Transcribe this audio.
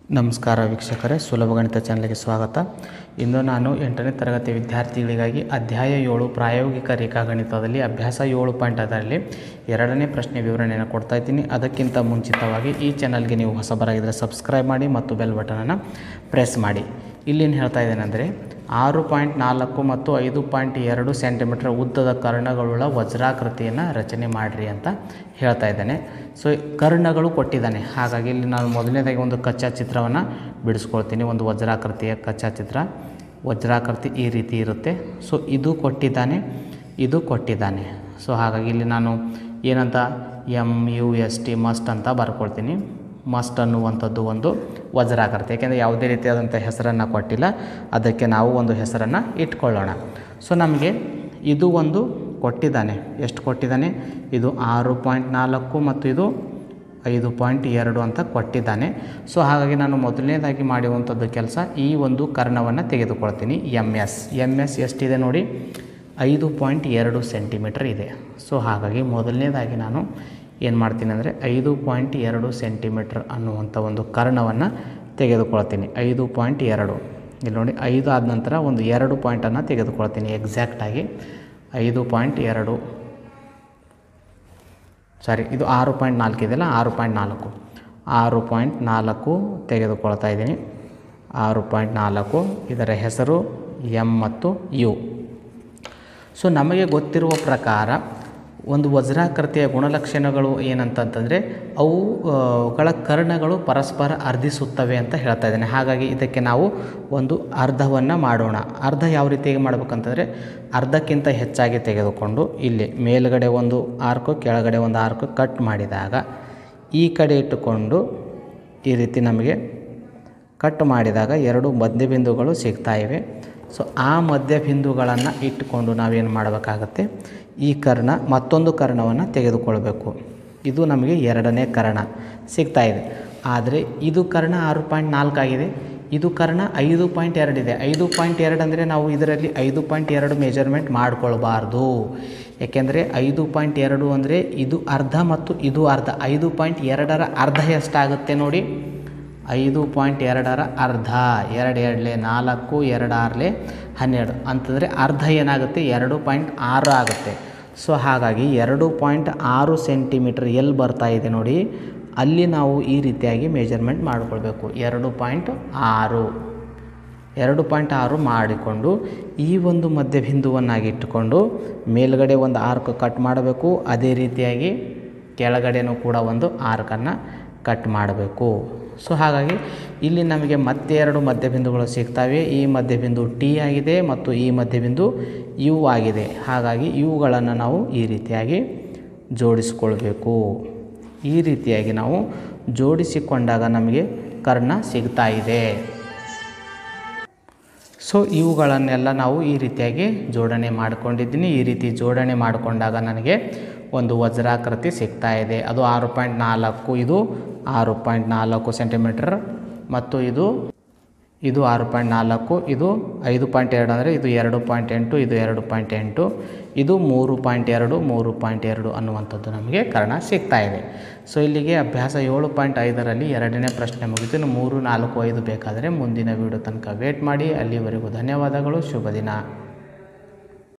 ನಮಸ್ಕಾರ ವೀಕ್ಷಕರೇ ಸುಲಭ ಗಣಿತ ಚಾನಲ್ಗೆ ಸ್ವಾಗತ ಇಂದು ನಾನು ಎಂಟನೇ ತರಗತಿ ವಿದ್ಯಾರ್ಥಿಗಳಿಗಾಗಿ ಅಧ್ಯಾಯ ಏಳು ಪ್ರಾಯೋಗಿಕ ರೇಖಾಗಣಿತದಲ್ಲಿ ಅಭ್ಯಾಸ ಏಳು ಪಾಯಿಂಟ್ ಅದರಲ್ಲಿ ಎರಡನೇ ಪ್ರಶ್ನೆ ವಿವರಣೆಯನ್ನು ಕೊಡ್ತಾ ಇದ್ದೀನಿ ಅದಕ್ಕಿಂತ ಮುಂಚಿತವಾಗಿ ಈ ಚಾನಲ್ಗೆ ನೀವು ಹೊಸಬರಾಗಿದ್ದರೆ ಸಬ್ಸ್ಕ್ರೈಬ್ ಮಾಡಿ ಮತ್ತು ಬೆಲ್ ಬಟನನ್ನು ಪ್ರೆಸ್ ಮಾಡಿ ಇಲ್ಲೇನು ಹೇಳ್ತಾ ಇದ್ದೇನೆಂದರೆ ಆರು ಪಾಯಿಂಟ್ ನಾಲ್ಕು ಮತ್ತು ಐದು ಪಾಯಿಂಟ್ ಎರಡು ಸೆಂಟಿಮೀಟರ್ ಉದ್ದದ ಕರ್ಣಗಳುಳ್ಳ ವಜ್ರಾಕೃತಿಯನ್ನು ರಚನೆ ಮಾಡಿರಿ ಅಂತ ಹೇಳ್ತಾ ಇದ್ದಾನೆ ಸೊ ಕರ್ಣಗಳು ಕೊಟ್ಟಿದ್ದಾನೆ ಹಾಗಾಗಿ ಇಲ್ಲಿ ನಾನು ಮೊದಲನೇದಾಗಿ ಒಂದು ಕಚ್ಚಾ ಚಿತ್ರವನ್ನು ಬಿಡಿಸ್ಕೊಳ್ತೀನಿ ಒಂದು ವಜ್ರಾಕೃತಿಯ ಕಚ್ಚಾ ಚಿತ್ರ ವಜ್ರಾಕೃತಿ ಈ ರೀತಿ ಇರುತ್ತೆ ಸೊ ಇದು ಕೊಟ್ಟಿದ್ದಾನೆ ಇದು ಕೊಟ್ಟಿದ್ದಾನೆ ಸೊ ಹಾಗಾಗಿ ಇಲ್ಲಿ ನಾನು ಏನಂತ M U S T must ಅಂತ ಬರ್ಕೊಳ್ತೀನಿ ಮಸ್ಟ್ ಅನ್ನುವಂಥದ್ದು ಒಂದು ವಜ್ರಾಕೃತಿ ಯಾಕೆಂದರೆ ಯಾವುದೇ ರೀತಿಯಾದಂಥ ಹೆಸರನ್ನು ಕೊಟ್ಟಿಲ್ಲ ಅದಕ್ಕೆ ನಾವು ಒಂದು ಹೆಸರನ್ನು ಇಟ್ಕೊಳ್ಳೋಣ ಸೊ ನಮಗೆ ಇದು ಒಂದು ಕೊಟ್ಟಿದ್ದಾನೆ ಎಷ್ಟು ಕೊಟ್ಟಿದ್ದಾನೆ ಇದು ಆರು ಪಾಯಿಂಟ್ ನಾಲ್ಕು ಮತ್ತು ಇದು ಐದು ಪಾಯಿಂಟ್ ಎರಡು ಅಂತ ಕೊಟ್ಟಿದ್ದಾನೆ ಸೊ ಹಾಗಾಗಿ ನಾನು ಮೊದಲನೇದಾಗಿ ಮಾಡುವಂಥದ್ದು ಕೆಲಸ ಈ ಒಂದು ಕರ್ಣವನ್ನು ತೆಗೆದುಕೊಳ್ತೀನಿ ಎಮ್ ಎಸ್ ಎಮ್ ಎಸ್ ಎಷ್ಟಿದೆ ನೋಡಿ ಐದು ಪಾಯಿಂಟ್ ಎರಡು ಸೆಂಟಿಮೀಟರ್ ಇದೆ ಸೊ ಹಾಗಾಗಿ ಮೊದಲನೇದಾಗಿ ನಾನು ಏನು ಮಾಡ್ತೀನಿ ಅಂದರೆ ಐದು ಪಾಯಿಂಟ್ ಎರಡು ಸೆಂಟಿಮೀಟ್ರ್ ಅನ್ನುವಂಥ ಒಂದು ಕರ್ಣವನ್ನು ತೆಗೆದುಕೊಳ್ತೀನಿ ಐದು ಪಾಯಿಂಟ್ ಎರಡು ಇಲ್ಲಿ ನೋಡಿ ಐದು ಆದ ನಂತರ ಒಂದು ಎರಡು ಪಾಯಿಂಟನ್ನು ತೆಗೆದುಕೊಳ್ತೀನಿ ಎಕ್ಸಾಕ್ಟಾಗಿ ಐದು ಪಾಯಿಂಟ್ ಎರಡು ಸಾರಿ ಇದು ಆರು ಪಾಯಿಂಟ್ ನಾಲ್ಕು ಇದೆಯಲ್ಲ ಆರು ಪಾಯಿಂಟ್ ನಾಲ್ಕು ಆರು ಪಾಯಿಂಟ್ ನಾಲ್ಕು ತೆಗೆದುಕೊಳ್ತಾ ಇದ್ದೀನಿ ಆರು ಪಾಯಿಂಟ್ ನಾಲ್ಕು ಇದರ ಹೆಸರು ಎಮ್ ಮತ್ತು ಯು ಸೊ ನಮಗೆ ಗೊತ್ತಿರುವ ಪ್ರಕಾರ ಒಂದು ವಜ್ರಾಕೃತಿಯ ಗುಣಲಕ್ಷಣಗಳು ಏನಂತಂತಂದರೆ ಅವು ಆ, ಗಳ ಕರ್ಣಗಳು ಪರಸ್ಪರ ಅರ್ಧಿಸುತ್ತವೆ ಅಂತ ಹೇಳ್ತಾ ಇದ್ದೇನೆ ಹಾಗಾಗಿ ಇದಕ್ಕೆ ನಾವು ಒಂದು ಅರ್ಧವನ್ನು ಮಾಡೋಣ ಅರ್ಧ ಯಾವ ರೀತಿಯಾಗಿ ಮಾಡ್ಬೇಕಂತಂದರೆ ಅರ್ಧಕ್ಕಿಂತ ಹೆಚ್ಚಾಗಿ ತೆಗೆದುಕೊಂಡು ಇಲ್ಲಿ ಮೇಲ್ಗಡೆ ಒಂದು ಆರ್ಕು ಕೆಳಗಡೆ ಒಂದು ಆರ್ಕು ಕಟ್ ಮಾಡಿದಾಗ ಈ ಕಡೆ ಇಟ್ಟುಕೊಂಡು ಈ ರೀತಿ ನಮಗೆ ಕಟ್ ಮಾಡಿದಾಗ ಎರಡು ಮಧ್ಯಬಿಂದುಗಳು ಸಿಗ್ತಾ ಇವೆ ಸೊ ಆ ಮಧ್ಯಬಿಂದುಗಳನ್ನು ಇಟ್ಟುಕೊಂಡು ನಾವೇನು ಮಾಡಬೇಕಾಗತ್ತೆ ಈ ಕರ್ಣ ಮತ್ತೊಂದು ಕರ್ಣವನ್ನು ತೆಗೆದುಕೊಳ್ಬೇಕು ಇದು ನಮಗೆ ಎರಡನೇ ಕರ್ಣ ಸಿಗ್ತಾ ಇದೆ ಆದರೆ ಇದು ಕರ್ಣ ಆರು ಪಾಯಿಂಟ್ ನಾಲ್ಕು ಆಗಿದೆ ಇದು ಕರ್ಣ ಐದು ಪಾಯಿಂಟ್ ಎರಡಿದೆ ಐದು ಪಾಯಿಂಟ್ ಎರಡು ಅಂದರೆ ನಾವು ಇದರಲ್ಲಿ ಐದು ಪಾಯಿಂಟ್ ಎರಡು ಮೆಜರ್ಮೆಂಟ್ ಮಾಡಿಕೊಳ್ಬಾರ್ದು ಏಕೆಂದರೆ ಐದು ಪಾಯಿಂಟ್ ಎರಡು ಅಂದರೆ ಇದು ಅರ್ಧ ಮತ್ತು ಇದು ಅರ್ಧ ಐದು ಪಾಯಿಂಟ್ ಎರಡರ ಅರ್ಧ ಎಷ್ಟಾಗುತ್ತೆ ನೋಡಿ ಐದು ಪಾಯಿಂಟ್ ಎರಡರ ಅರ್ಧ ಎರಡು ಎರಡಲೆ ನಾಲ್ಕು ಎರಡು ಆರಲೆ ಹನ್ನೆರಡು ಅಂತಂದರೆ ಅರ್ಧ ಏನಾಗುತ್ತೆ ಎರಡು ಪಾಯಿಂಟ್ ಆರು ಆಗುತ್ತೆ ಸೊ ಹಾಗಾಗಿ ಎರಡು ಪಾಯಿಂಟ್ ಆರು ಸೆಂಟಿಮೀಟ್ರ್ ಎಲ್ಲಿ ಬರ್ತಾ ಇದೆ ನೋಡಿ ಅಲ್ಲಿ ನಾವು ಈ ರೀತಿಯಾಗಿ ಮೆಜರ್ಮೆಂಟ್ ಮಾಡಿಕೊಳ್ಬೇಕು ಎರಡು ಪಾಯಿಂಟ್ ಆರು ಎರಡು ಪಾಯಿಂಟ್ ಆರು ಮಾಡಿಕೊಂಡು ಈ ಒಂದು ಮಧ್ಯಬಿಂದುವನ್ನಾಗಿ ಇಟ್ಟುಕೊಂಡು ಮೇಲ್ಗಡೆ ಒಂದು ಆರ್ಕ್ ಕಟ್ ಮಾಡಬೇಕು ಅದೇ ರೀತಿಯಾಗಿ ಕೆಳಗಡೆನೂ ಕೂಡ ಒಂದು ಆರ್ಕನ್ನು ಕಟ್ ಮಾಡಬೇಕು ಸೊ ಹಾಗಾಗಿ ಇಲ್ಲಿ ನಮಗೆ ಮತ್ತೆ ಎರಡು ಮಧ್ಯಬಿಂದುಗಳು ಸಿಗ್ತವೆ ಈ ಮಧ್ಯಬಿಂದು ಟಿ ಆಗಿದೆ ಮತ್ತು ಈ ಮಧ್ಯಬಿಂದು ಯು ಆಗಿದೆ ಹಾಗಾಗಿ ಇವುಗಳನ್ನು ನಾವು ಈ ರೀತಿಯಾಗಿ ಜೋಡಿಸಿಕೊಳ್ಬೇಕು ಈ ರೀತಿಯಾಗಿ ನಾವು ಜೋಡಿಸಿಕೊಂಡಾಗ ನಮಗೆ ಕರ್ಣ ಸಿಗ್ತಾ ಇದೆ ಸೊ ಇವುಗಳನ್ನೆಲ್ಲ ನಾವು ಈ ರೀತಿಯಾಗಿ ಜೋಡಣೆ ಮಾಡಿಕೊಂಡಿದ್ದೀನಿ ಈ ರೀತಿ ಜೋಡಣೆ ಮಾಡಿಕೊಂಡಾಗ ನನಗೆ ಒಂದು ವಜ್ರಾಕೃತಿ ಸಿಗ್ತಾ ಇದೆ ಅದು ಆರು ಪಾಯಿಂಟ್ ನಾಲ್ಕು ಇದು ಆರು ಪಾಯಿಂಟ್ ನಾಲ್ಕು ಸೆಂಟಿಮೀಟರ್ ಮತ್ತು ಇದು ಇದು ಆರು ಪಾಯಿಂಟ್ ನಾಲ್ಕು ಇದು ಐದು ಪಾಯಿಂಟ್ ಎರಡು ಅಂದರೆ ಇದು ಎರಡು ಪಾಯಿಂಟ್ ಎಂಟು ಇದು ಎರಡು ಪಾಯಿಂಟ್ ಎಂಟು ಇದು ಮೂರು ಪಾಯಿಂಟ್ ಎರಡು ಮೂರು ಪಾಯಿಂಟ್ ಎರಡು ಅನ್ನುವಂಥದ್ದು ನಮಗೆ ಕಾರಣ ಸಿಗ್ತಾ ಇದೆ ಸೊ ಇಲ್ಲಿಗೆ ಅಭ್ಯಾಸ ಏಳು ಪಾಯಿಂಟ್ ಐದರಲ್ಲಿ ಎರಡನೇ ಪ್ರಶ್ನೆ ಮುಗಿತು ಇನ್ನು ಮೂರು ನಾಲ್ಕು ಐದು ಬೇಕಾದರೆ ಮುಂದಿನ ವೀಡಿಯೋ ತನಕ ವೇಟ್ ಮಾಡಿ ಅಲ್ಲಿವರೆಗೂ ಧನ್ಯವಾದಗಳು ಶುಭ ದಿನ